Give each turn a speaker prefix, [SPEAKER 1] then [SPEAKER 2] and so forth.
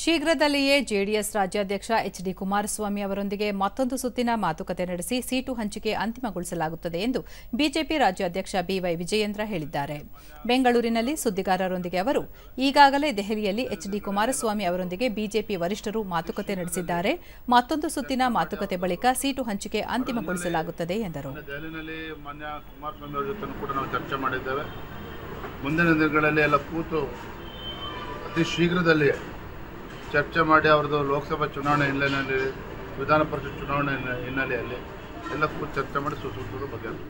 [SPEAKER 1] ಶೀಘ್ರದಲ್ಲಿಯೇ ಜೆಡಿಎಸ್ ರಾಜ್ಯಾಧ್ಯಕ್ಷ H D Kumaraswamy ಅವರೊಂದಿಗೆ ಮತ್ತೊಂದು ಸುತ್ತಿನ ಮಾತುಕತೆ ನಡೆಸಿ ಸೀಟು ಹಂಚಿಕೆ ಅಂತಿಮಗೊಳಿಸಲಾಗುತ್ತದೆ ಎಂದು ಬಿಜೆಪಿ ರಾಜ್ಯಾಧ್ಯಕ್ಷ ಬಿವೈ ವಿಜಯೇಂದ್ರ ಹೇಳಿದ್ದಾರೆ ಬೆಂಗಳೂರಿನಲ್ಲಿ ಸುದ್ದಿಗಾರರೊಂದಿಗೆ ಅವರು ಈಗಾಗಲೇ ದೆಹಲಿಯಲ್ಲಿ ಎಚ್ ಡಿ ಕುಮಾರಸ್ವಾಮಿ ಅವರೊಂದಿಗೆ ಬಿಜೆಪಿ ವರಿಷ್ಠರು ಮಾತುಕತೆ ನಡೆಸಿದ್ದಾರೆ ಮತ್ತೊಂದು ಸುತ್ತಿನ ಮಾತುಕತೆ ಬಳಿಕ ಸೀಟು ಹಂಚಿಕೆ ಅಂತಿಮಗೊಳಿಸಲಾಗುತ್ತದೆ ಎಂದರು
[SPEAKER 2] ದೆಹಲಿನಲ್ಲಿ ಮಾನ್ಯ ಕುಮಾರಸ್ವಾಮಿ ಅವರ ಜೊತೆ ಕೂಡ ನಾವು ಚರ್ಚೆ ಮಾಡಿದ್ದೇವೆ ಮುಂದಿನ ದಿನಗಳಲ್ಲಿ ಎಲ್ಲ ಕೂತು ಅತಿ ಶೀಘ್ರದಲ್ಲಿ ಚರ್ಚೆ ಮಾಡಿ ಅವ್ರದ್ದು ಲೋಕಸಭಾ ಚುನಾವಣೆ ಹಿನ್ನೆಲೆಯಲ್ಲಿ ವಿಧಾನ ಪರಿಷತ್ ಚುನಾವಣೆ ಹಿನ್ನೆ- ಹಿನ್ನೆಲೆಯಲ್ಲಿ ಎಲ್ಲ ಕೂತು ಚರ್ಚೆ ಮಾಡಿ ಸುಸೂತ್ರದ ಬಗ್ಗೆ